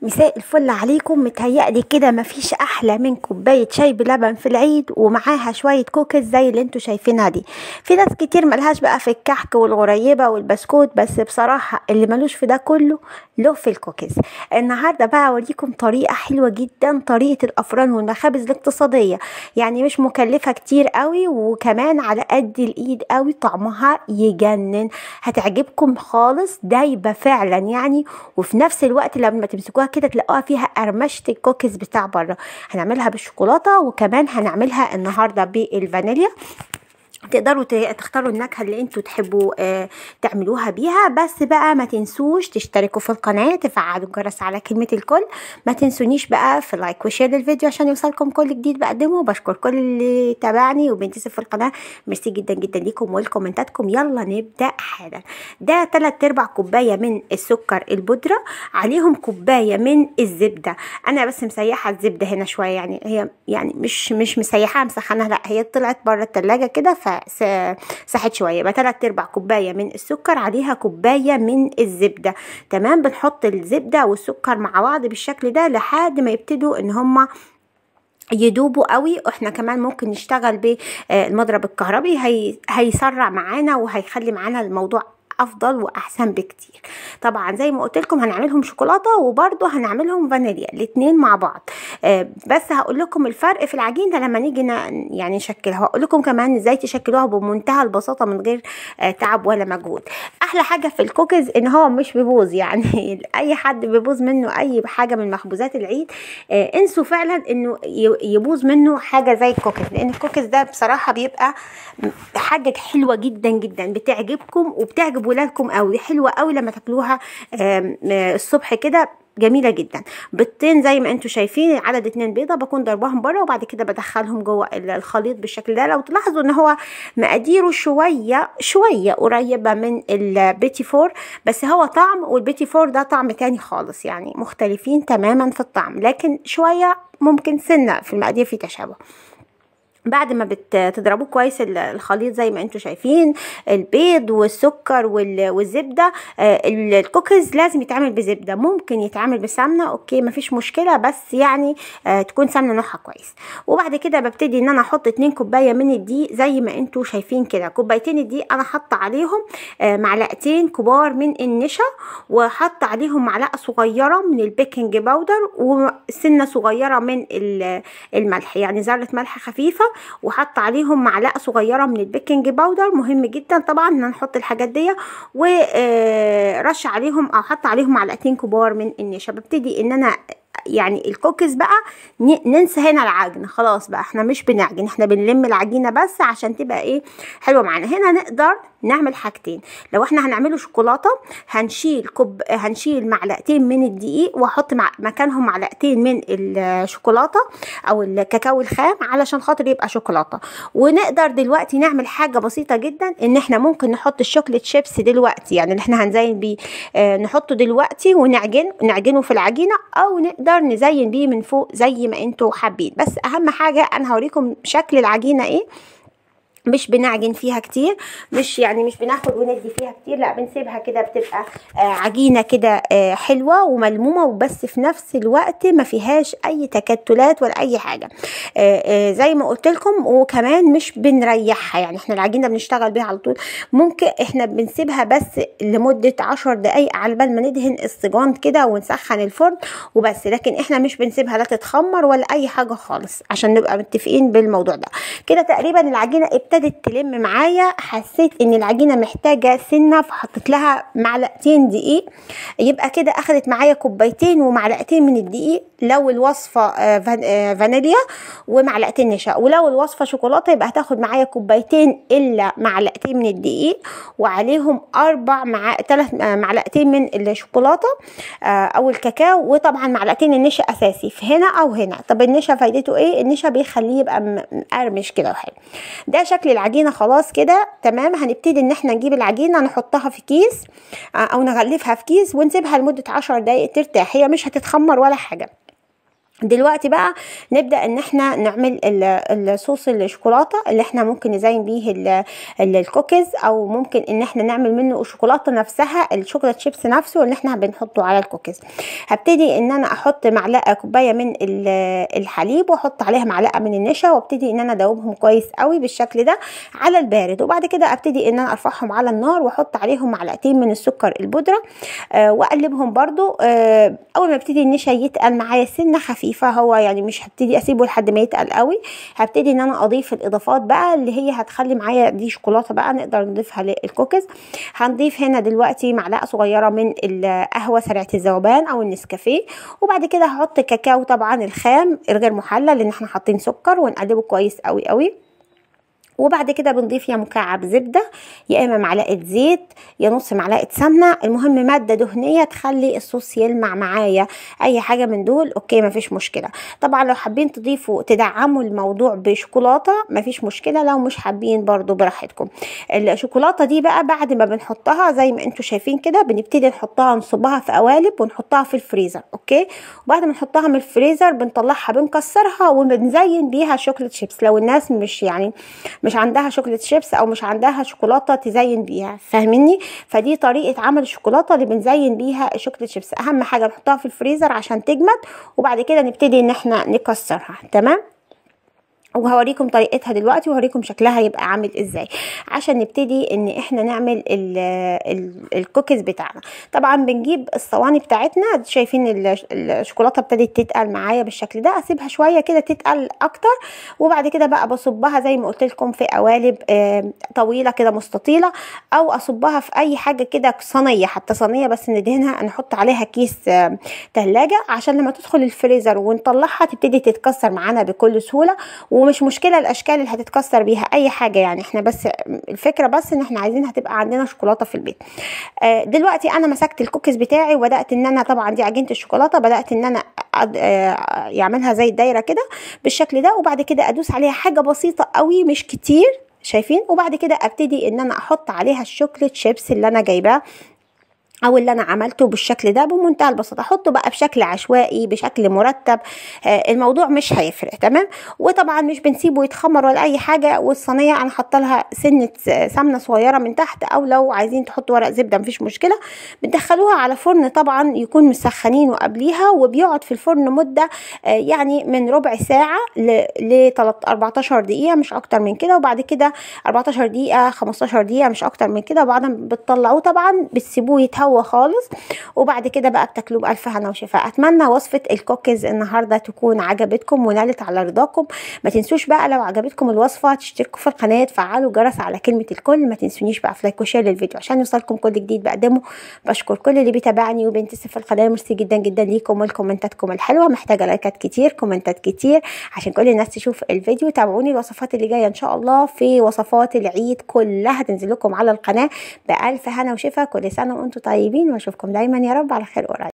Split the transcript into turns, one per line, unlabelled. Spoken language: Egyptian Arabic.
مساء الفل عليكم متهيألي كده مفيش احلى من كوبايه شاي بلبن في العيد ومعاها شويه كوكيز زي اللي انتوا شايفينها دي في ناس كتير ملهاش بقى في الكحك والغريبه والبسكوت بس بصراحه اللي ملوش في ده كله له في الكوكيز النهارده بقى اوريكم طريقه حلوه جدا طريقه الافران والمخابز الاقتصاديه يعني مش مكلفه كتير قوي وكمان على قد الايد قوي طعمها يجنن هتعجبكم خالص دايبه فعلا يعني وفي نفس الوقت لما تمسكوها كده تلاقوها فيها قرمشه الكوكيز بتاع بره هنعملها بالشوكولاته وكمان هنعملها النهارده بالفانيليا تقدروا تختاروا النكهه اللي انتوا تحبوا آه تعملوها بيها بس بقى ما تنسوش تشتركوا في القناه تفعلوا الجرس على كلمه الكل ما تنسونيش بقى في لايك وشير للفيديو عشان يوصلكم كل جديد بقدمه بشكر كل اللي تابعني وبينتسب في القناه ميرسي جدا جدا ليكم ولكومنتاتكم يلا نبدا حالا ده 3 ارباع كوبايه من السكر البودره عليهم كوبايه من الزبده انا بس مسيحه الزبده هنا شويه يعني هي يعني مش مش مسيحاها مسخنها لا هي طلعت بره التلاجة كده ف ساحت شويه يبقى تلات ارباع كوبايه من السكر عليها كوبايه من الزبده تمام بنحط الزبده والسكر مع بعض بالشكل ده لحد ما يبتدوا ان هما يدوبوا قوي واحنا كمان ممكن نشتغل بالمضرب الكهربي هي هيسرع معانا وهيخلي معانا الموضوع افضل واحسن بكتير طبعا زي ما قلت لكم هنعملهم شوكولاته وبرده هنعملهم فانيليا الاثنين مع بعض آه بس هقول لكم الفرق في العجينه لما نيجي يعني نشكلها هقول لكم كمان ازاي تشكلوها بمنتهى البساطه من غير آه تعب ولا مجهود احلى حاجه في الكوكيز ان هو مش بيبوظ يعني اي حد بيبوظ منه اي حاجه من مخبوزات العيد آه انسوا فعلا انه يبوظ منه حاجه زي الكوكيز لان الكوكيز ده بصراحه بيبقى حاجه حلوه جدا جدا بتعجبكم وبتعجب ولادكم قوي حلوه قوي لما تاكلوها الصبح كده جميله جدا بيضتين زي ما انتم شايفين عدد اتنين بيضه بكون ضرباهم بره وبعد كده بدخلهم جوه الخليط بالشكل ده لو تلاحظوا ان هو مقاديره شويه شويه قريبه من البيتي فور بس هو طعم والبيتي فور ده طعم تاني خالص يعني مختلفين تماما في الطعم لكن شويه ممكن سنه في المقادير في تشابه بعد ما بتضربوه كويس الخليط زي ما انتم شايفين البيض والسكر والزبده الكوكيز لازم يتعمل بزبده ممكن يتعمل بسمنه اوكي مفيش مشكله بس يعني تكون سمنه نوعها كويس وبعد كده ببتدي ان انا احط 2 كوبايه من الدقيق زي ما انتم شايفين كده كوبايتين الدقيق انا حاطه عليهم معلقتين كبار من النشا وحاطه عليهم معلقه صغيره من البيكنج باودر وسنه صغيره من الملح يعني ذره ملح خفيفه وحط عليهم معلقه صغيره من البيكنج باودر مهم جدا طبعا ان نحط الحاجات دي ورش عليهم او حط عليهم معلقتين كبار من النشا ببتدي ان انا يعني الكوكيز بقى ننسى هنا العجن خلاص بقى احنا مش بنعجن احنا بنلم العجينه بس عشان تبقى ايه حلوه معانا هنا نقدر نعمل حاجتين لو احنا هنعمله شوكولاته هنشيل كوب هنشيل معلقتين من الدقيق واحط مع مكانهم معلقتين من الشوكولاته او الكاكاو الخام علشان خاطر يبقى شوكولاته ونقدر دلوقتي نعمل حاجه بسيطه جدا ان احنا ممكن نحط الشوكليت شيبس دلوقتي يعني اللي احنا هنزين بيه اه نحطه دلوقتي ونعجن نعجنه في العجينه او نقدر نزين بيه من فوق زي ما انتوا حابين بس اهم حاجه انا هوريكم شكل العجينه ايه مش بنعجن فيها كتير مش يعني مش بناخد وندي فيها كتير لا بنسيبها كده بتبقى آه عجينه كده آه حلوه وملمومه وبس في نفس الوقت ما فيهاش اي تكتلات ولا اي حاجه آه زي ما قلت لكم وكمان مش بنريحها يعني احنا العجينه بنشتغل بيها على طول ممكن احنا بنسيبها بس لمده عشر دقايق على بال ما ندهن السجان كده ونسخن الفرن وبس لكن احنا مش بنسيبها لا تتخمر ولا اي حاجه خالص عشان نبقى متفقين بالموضوع ده كده تقريبا العجينه ابتدت ابتدت تلم معايا حسيت ان العجينه محتاجه سنه فحطيت لها معلقتين دقيق يبقى كده اخدت معايا كوبايتين ومعلقتين من الدقيق لو الوصفه فانيليا ومعلقتين نشا ولو الوصفه شوكولاته يبقى هتاخد معايا كوبايتين الا معلقتين من الدقيق وعليهم اربع مع ثلاث معلقتين من الشوكولاته او الكاكاو وطبعا معلقتين النشا اساسي في هنا او هنا طب النشا فايدته ايه النشا بيخليه يبقى مقرمش كده وحلو ده شكل العجينه خلاص كده تمام هنبتدي ان احنا نجيب العجينه نحطها في كيس او نغلفها في كيس ونسيبها لمده عشر دقايق ترتاح هي مش هتتخمر ولا حاجه دلوقتي بقى نبدا ان احنا نعمل الصوص الشوكولاته اللي احنا ممكن نزين بيه الكوكيز او ممكن ان احنا نعمل منه الشوكولاته نفسها الشوكولاته شيبس نفسه اللي احنا بنحطه على الكوكيز هبتدي ان انا احط معلقه كوبايه من الحليب واحط عليها معلقه من النشا وابتدي ان انا ادوبهم كويس قوي بالشكل ده على البارد وبعد كده ابتدي ان انا ارفعهم على النار واحط عليهم معلقتين من السكر البودره آه واقلبهم برده آه اول ما يبتدي النشا يتقل معايا سنه خفيفه خفيفه هو يعني مش هبتدي اسيبه لحد ما يتقل قوي هبتدي ان انا اضيف الاضافات بقى اللي هي هتخلي معايا دي شوكولاته بقى نقدر نضيفها للكوكيز هنضيف هنا دلوقتي معلقه صغيره من القهوه سريعه الذوبان او النسكافيه وبعد كده هحط كاكاو طبعا الخام الغير محلل لان احنا حاطين سكر ونقلبه كويس قوي قوي وبعد كده بنضيف يا مكعب زبده يا اما معلقه زيت يا نص معلقه سمنه المهم ماده دهنيه تخلي الصوص يلمع معايا اي حاجه من دول اوكي مفيش مشكله طبعا لو حابين تضيفوا تدعموا الموضوع بشوكولاته مفيش مشكله لو مش حابين برضو براحتكم الشوكولاته دي بقى بعد ما بنحطها زي ما انتم شايفين كده بنبتدي نحطها نصبها في قوالب ونحطها في الفريزر اوكي وبعد ما نحطها من الفريزر بنطلعها بنكسرها وبنزين بيها شوكولاته شيبس لو الناس مش يعني مش عندها شوكولاته شيبس او مش عندها شوكولاته تزين بيها فاهميني فدي طريقه عمل الشوكولاته اللي بنزين بيها الشوكولاته شيبس اهم حاجه نحطها في الفريزر عشان تجمد وبعد كده نبتدي ان احنا نكسرها تمام وهوريكم طريقتها دلوقتي وهوريكم شكلها يبقى عامل ازاي عشان نبتدي ان احنا نعمل ال ال الكوكيز بتاعنا طبعا بنجيب الصواني بتاعتنا شايفين الشوكولاته ابتدت تتقل معايا بالشكل ده اسيبها شويه كده تتقل اكتر وبعد كده بقى بصبها زي ما قلت لكم في قوالب طويله كده مستطيله او اصبها في اي حاجه كده صينيه حتى صينيه بس ندهنها نحط عليها كيس ثلاجه عشان لما تدخل الفريزر ونطلعها تبتدي تتكسر معانا بكل سهوله ومش مشكله الاشكال اللي هتتكسر بيها اي حاجه يعني احنا بس الفكره بس ان احنا عايزينها تبقى عندنا شوكولاته في البيت آه دلوقتي انا مسكت الكوكيز بتاعي وبدات ان انا طبعا دي عجينه الشوكولاته بدات ان انا آه يعملها زي الدايره كده بالشكل ده وبعد كده ادوس عليها حاجه بسيطه قوي مش كتير شايفين وبعد كده ابتدي ان انا احط عليها الشوكليت شيبس اللي انا جايباه او اللي انا عملته بالشكل ده بمنتهى البساطه احطه بقى بشكل عشوائي بشكل مرتب آه الموضوع مش هيفرق تمام وطبعا مش بنسيبه يتخمر ولا اي حاجه والصينيه انا حاطه لها سنه سمنه صغيره من تحت او لو عايزين تحطوا ورق زبده مفيش مشكله بتدخلوها على فرن طبعا يكون مسخنينه قبليها وبيقعد في الفرن مده آه يعني من ربع ساعه ل 14 دقيقه مش اكتر من كده وبعد كده 14 دقيقه 15 دقيقه مش اكتر من كده وبعد ما بتطلعوه طبعا بتسيبوه يتهوى هو خالص وبعد كده بقى بتاكلوه بألف هنا وشفاء أتمنى وصفة الكوكيز النهاردة تكون عجبتكم ونالت على رضاكم ما تنسوش بقى لو عجبتكم الوصفة تشتركوا في القناة تفعلوا الجرس على كلمة الكل ما تنسونيش بقى في لايك وشير للفيديو عشان يوصلكم كل جديد بقدمه بشكر كل اللي بيتابعني وبينتسب في القناة ميرسي جدا جدا ليكم ولكومنتاتكم الحلوة محتاجة لايكات كتير كومنتات كتير عشان كل الناس تشوف الفيديو تابعوني الوصفات اللي جاية إن شاء الله في وصفات العيد كلها تنزل لكم على القناة بألف هنا وشفا كل سنة وأنتم طيبين وأشوفكم دايما يا رب على خير قريب